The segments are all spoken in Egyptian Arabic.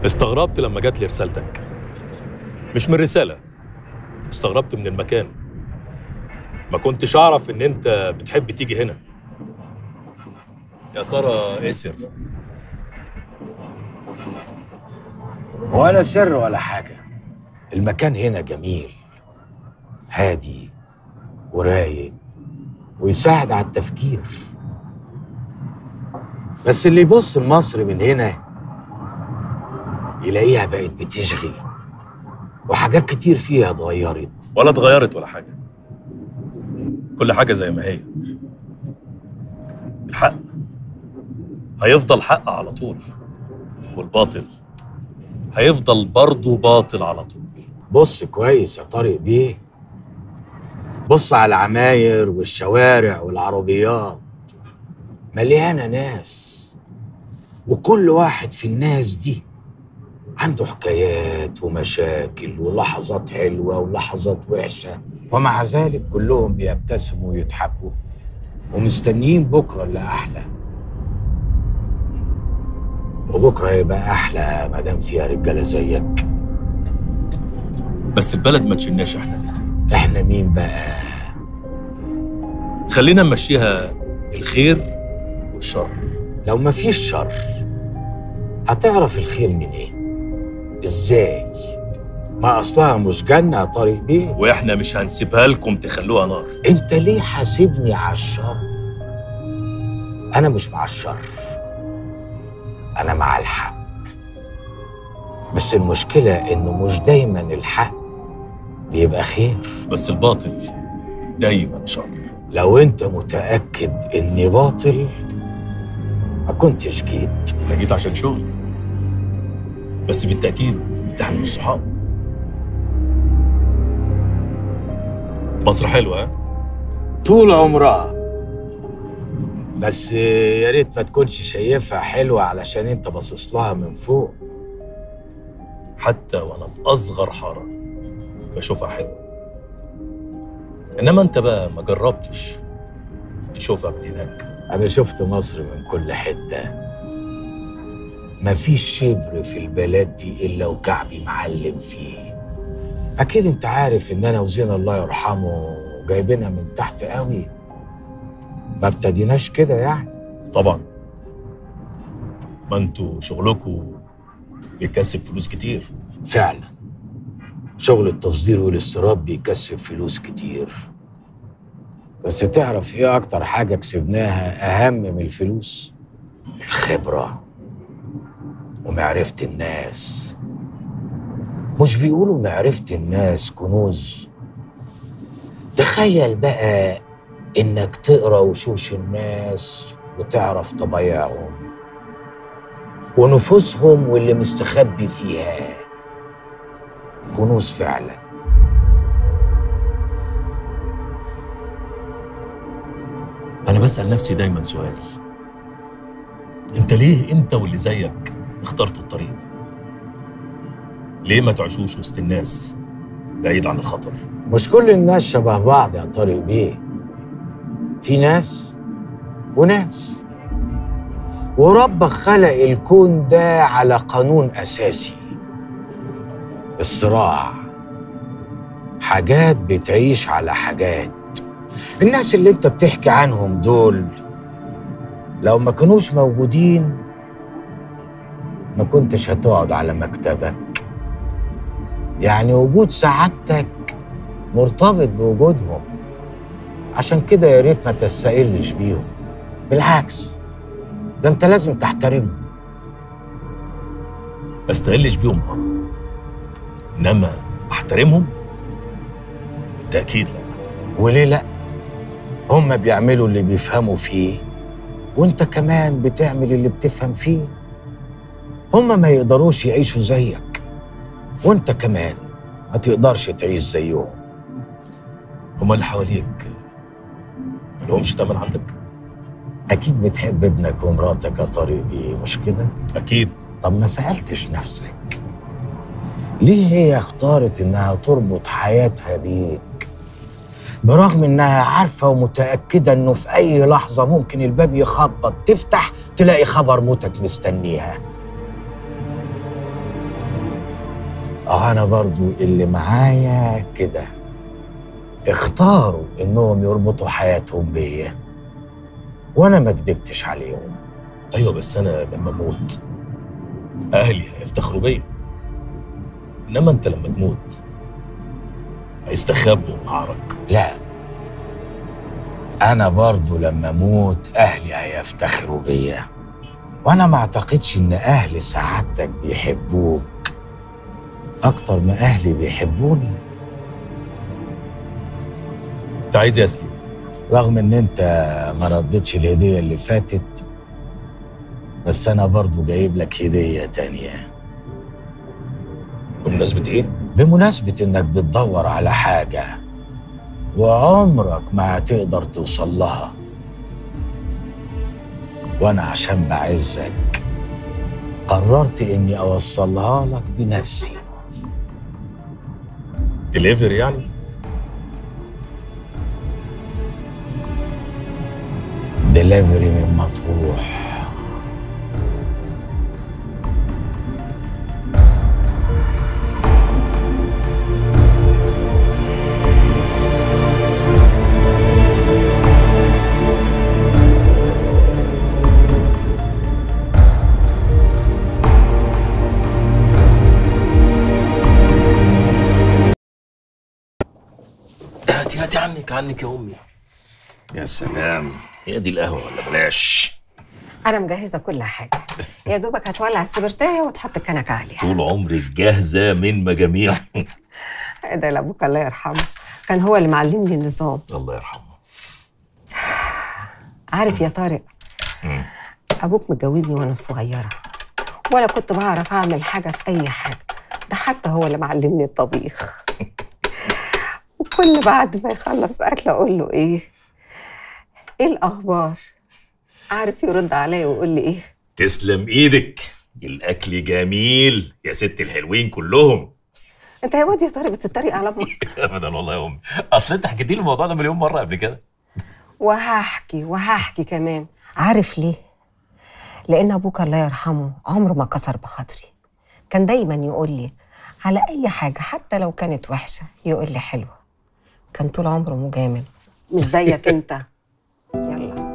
استغربت لما جات لي رسالتك مش من رسالة استغربت من المكان ما كنتش أعرف إن أنت بتحب تيجي هنا يا ترى اسر ولا سر ولا حاجة المكان هنا جميل هادي ورايق ويساعد على التفكير بس اللي يبص لمصر من هنا يلاقيها بقت بتشغي وحاجات كتير فيها اتغيرت ولا اتغيرت ولا حاجة كل حاجة زي ما هي الحق هيفضل حق على طول والباطل هيفضل برضه باطل على طول بص كويس يا طارق بيه بص على العماير والشوارع والعربيات مليانة ناس وكل واحد في الناس دي عنده حكايات ومشاكل ولحظات حلوة ولحظات وحشة ومع ذلك كلهم بيبتسموا ويضحكوا ومستنيين بكرة اللي أحلى وبكرة يبقى أحلى ما دام فيها رجالة زيك بس البلد ما تشناش احنا الاتنين احنا مين بقى؟ خلينا نمشيها الخير والشر لو مفيش شر هتعرف الخير من ايه؟ ازاي؟ ما اصلها مش جنة يا طارق بيه واحنا مش هنسيبها لكم تخلوها نار انت ليه حاسبني على الشر؟ انا مش مع الشر انا مع الحق بس المشكلة انه مش دايما الحق بيبقى خير بس الباطل دايما شر لو انت متأكد اني باطل ما كنتش جيت انا جيت عشان شغل بس بالتأكيد احنا مش صحاب مصر حلوة ها؟ طول عمرها بس يا ريت ما تكونش شايفها حلوة علشان انت باصص لها من فوق حتى وانا في اصغر حارة بشوفها حلوة انما انت بقى ما جربتش تشوفها من هناك انا شفت مصر من كل حتة مفيش شبر في البلد دي الا وكعبي معلم فيه اكيد انت عارف ان انا وزين الله يرحمه جايبينها من تحت قوي ما ابتديناش كده يعني طبعا ما انتوا شغلكوا بيكسب فلوس كتير فعلا شغل التصدير والاستيراد بيكسب فلوس كتير بس تعرف ايه اكتر حاجة كسبناها اهم من الفلوس الخبرة ومعرفة الناس مش بيقولوا معرفة الناس كنوز تخيل بقى انك تقرا وشوش الناس وتعرف طبايعهم ونفوسهم واللي مستخبي فيها كنوز فعلا انا بسأل نفسي دايما سؤال انت ليه انت واللي زيك اخترتوا الطريق ده ليه ما تعيشوش وسط الناس بعيد عن الخطر مش كل الناس شبه بعض يا طارق بيه في ناس وناس وربك خلق الكون ده على قانون أساسي الصراع حاجات بتعيش على حاجات الناس اللي انت بتحكي عنهم دول لو ما كانوش موجودين ما كنتش هتقعد على مكتبك يعني وجود سعادتك مرتبط بوجودهم عشان كده يا ريت ما تستقلش بيهم بالعكس ده انت لازم تحترمهم ما استقلش بيهم اه انما احترمهم بالتأكيد لا وليه لا هم بيعملوا اللي بيفهموا فيه وانت كمان بتعمل اللي بتفهم فيه هم ما يقدروش يعيشوا زيك وانت كمان ما تقدرش تعيش زيهم هما اللي حواليك ملهمش تمن عندك اكيد بتحب ابنك ومراتك يا طارق بيه مش كده اكيد طب ما سألتش نفسك ليه هي اختارت انها تربط حياتها بيك برغم انها عارفة ومتأكدة انه في اي لحظة ممكن الباب يخبط تفتح تلاقي خبر موتك مستنيها اه انا برضو اللي معايا كده اختاروا انهم يربطوا حياتهم بيا وانا ما كدبتش عليهم ايوه بس انا لما اموت اهلي هيفتخروا بيا انما انت لما تموت هيستخبوا معارك لا انا برضو لما اموت اهلي هيفتخروا بيا وانا ما اعتقدش ان اهل سعادتك بيحبوك اكتر ما اهلي بيحبوني انت عايز إيه يا سليم رغم ان انت ما ردتش الهدية اللي فاتت بس انا برضو جايب لك هدية تانية بمناسبة ايه؟ بمناسبة انك بتدور على حاجة وعمرك ما هتقدر توصل لها وانا عشان بعزك قررت اني اوصلها لك بنفسي دليفري يعني؟ دليفري من مطروح هاتي هاتي عنك عنك يا امي يا سلام هي دي القهوه ولا بلاش انا مجهزه كل حاجه يا دوبك هتولع السبرتايه وتحط الكنكه عليها طول عمرك جاهزه من مجاميع ده لابوك الله يرحمه كان هو اللي معلمني النظام الله يرحمه عارف يا طارق مم. ابوك متجوزني وانا صغيره ولا كنت بعرف اعمل حاجه في اي حاجه ده حتى هو اللي معلمني الطبيخ وكل بعد ما يخلص اكل اقول له ايه ايه الاخبار عارف يرد عليا ويقول لي ايه تسلم ايدك الاكل جميل يا ست الحلوين كلهم انت يا واد يا طارق بتتريق على امك ابدا والله يا امي اصل انت حكيتي لي الموضوع ده مليون مره قبل كده وهحكي وهحكي كمان عارف ليه لان ابوك الله يرحمه عمره ما كسر بخاطري كان دايما يقول لي على اي حاجه حتى لو كانت وحشه يقول لي حلوه كان طول عمره مجامل مش زيك انت يلا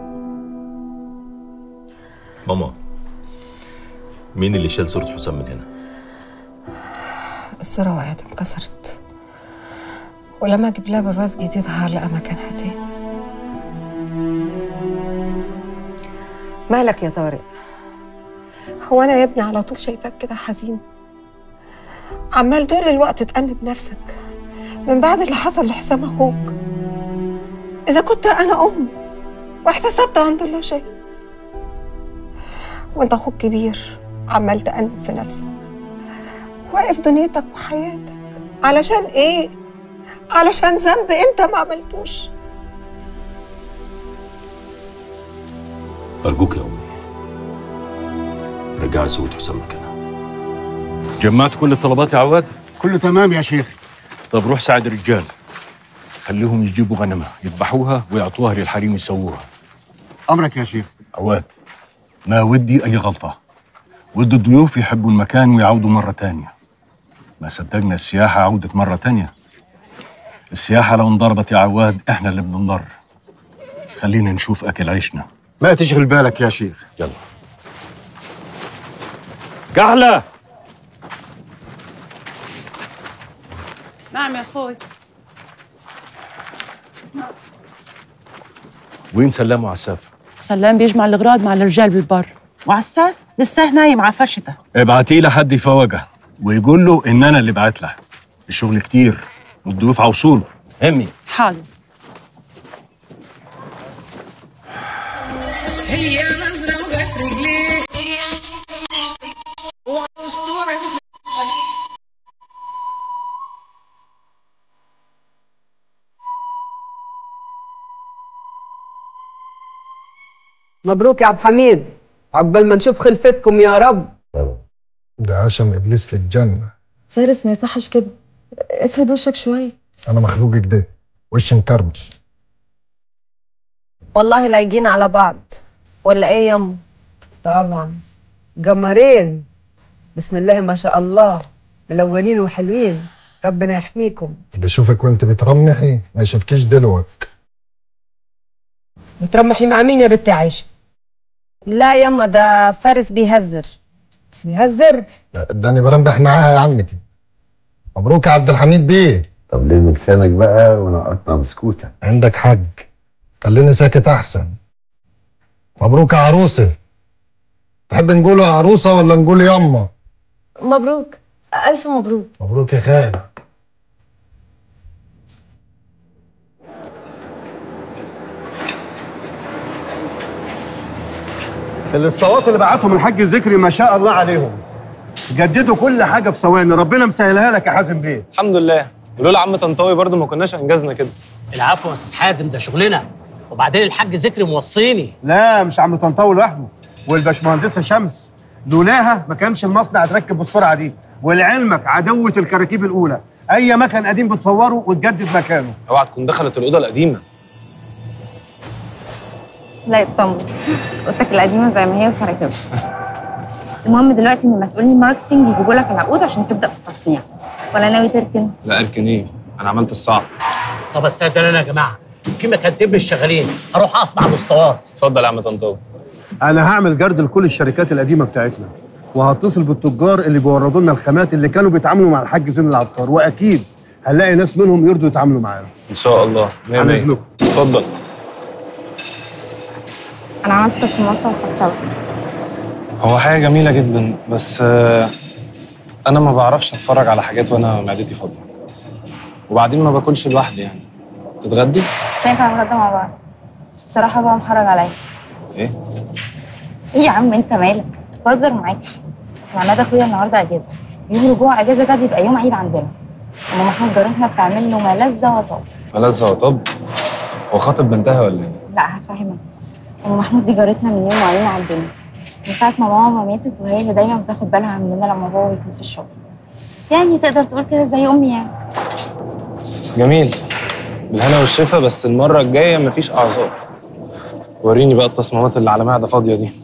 ماما مين اللي شال صوره حسام من هنا الصورة وقعت انكسرت ولما اجيب لها برواز جديد هعلقها مكانها تاني مالك يا طارق هو انا يا ابني على طول شايفاك كده حزين عمال طول الوقت تأنب نفسك من بعد اللي حصل لحسام اخوك اذا كنت انا ام واحتسبت عند الله شهيد وانت اخوك كبير عمال تأنب في نفسك واقف دنيتك وحياتك علشان ايه علشان ذنب انت ما عملتوش ارجوك يا امي رجعي صوره حسام مكانها جمعت كل الطلبات يا عواد كله تمام يا شيخ طب روح ساعد الرجال خليهم يجيبوا غنمة يذبحوها ويعطوها للحريم يسووها امرك يا شيخ عواد ما ودي أي غلطة ودي الضيوف يحبوا المكان ويعودوا مرة تانية ما صدقنا السياحة عودت مرة تانية السياحة لو انضربت يا عواد احنا اللي بننضر خلينا نشوف أكل عيشنا ما تشغل بالك يا شيخ يلا كحلة نعم يا اخوي وين سلام وعساف سلام بيجمع الاغراض مع الرجال بالبر وعساف لسه نايم على فرشته ابعتي له حد يفوقها ويقول له ان انا اللي بعت له الشغل كتير والضيوف عوصول همي حاضر هي نظرة وجت رجليه وأسطورة مبروك يا عبد الحميد عقبال ما نشوف خلفتكم يا رب ده عشم ابليس في الجنه فارس ما يصحش كده افرد وشك شويه انا مخلوق كده وش مكرمش والله لايقين على بعض ولا ايه يما طبعا قمرين بسم الله ما شاء الله ملونين وحلوين ربنا يحميكم اللي يشوفك وانت بترمحي ما يشوفكيش دلوك بترمحي مع مين يا بنتي عايشه لا يما ده فارس بيهزر بيهزر لا اداني برمح معاها يا عمتي مبروك يا عبد الحميد بيه طب ليه لسانك بقى وانا قطع مسكوته عندك حق خليني ساكت احسن مبروك يا عروسه تحب نقول يا عروسه ولا نقول يما مبروك ألف مبروك مبروك يا خال الاسطوات اللي بعتهم الحاج ذكري ما شاء الله عليهم جددوا كل حاجه في ثواني ربنا مسهلها لك يا حازم بيه الحمد لله ولولا عم طنطاوي برضه ما كناش انجزنا كده العفو يا استاذ حازم ده شغلنا وبعدين الحاج ذكري موصيني لا مش عم طنطاوي لوحده والباشمهندسه شمس لولاها ما كانش المصنع اتركب بالسرعه دي ولعلمك عدوه الكراكيب الاولى اي مكن قديم بتفوره وتجدد مكانه اوعى تكون دخلت الاوضه القديمه لا يطمن اوضتك القديمه زي ما هي وكراكبها المهم دلوقتي ان مسؤولين الماركتنج يجيبوا لك العقود عشان تبدا في التصنيع ولا ناوي تركن لا اركن ايه انا عملت الصعب طب استاذن انا يا جماعه في مكانتين مش شغالين اروح اقف مع الاسطوات اتفضل يا عم طنطاوي انا هعمل جرد لكل الشركات القديمه بتاعتنا وهتصل بالتجار اللي بيوردوا لنا الخامات اللي كانوا بيتعاملوا مع الحاج زين العطار واكيد هنلاقي ناس منهم يرضوا يتعاملوا معانا ان شاء الله مية عن مية. إذنكم. اتفضل انا عملت تصميمات وحطها هو حاجه جميله جدا بس آه، انا ما بعرفش اتفرج على حاجات وانا معدتي فاضيه وبعدين ما باكلش لوحدي يعني تتغدي مش هينفع نتغدى مع بعض بس بصراحه بقى محرج عليا ايه ايه يا عم انت مالك بهزر معاك اصل عماد اخويا النهارده اجازه يوم رجوع اجازه ده بيبقى يوم عيد عندنا ام محمود جارتنا بتعمل له ملذه وطاب ملذة وطب هو خاطب بنتها ولا ايه لا هفهمك ام محمود دي جارتنا من يوم ما علينا على الدنيا من ساعه ما ماما ماتت وهي اللي دايما بتاخد بالها مننا لما بابا بيكون في الشغل يعني تقدر تقول كده زي امي يعني جميل بالهنا والشفا بس المره الجايه مفيش اعذار وريني بقى التصميمات اللي على معده فاضيه دي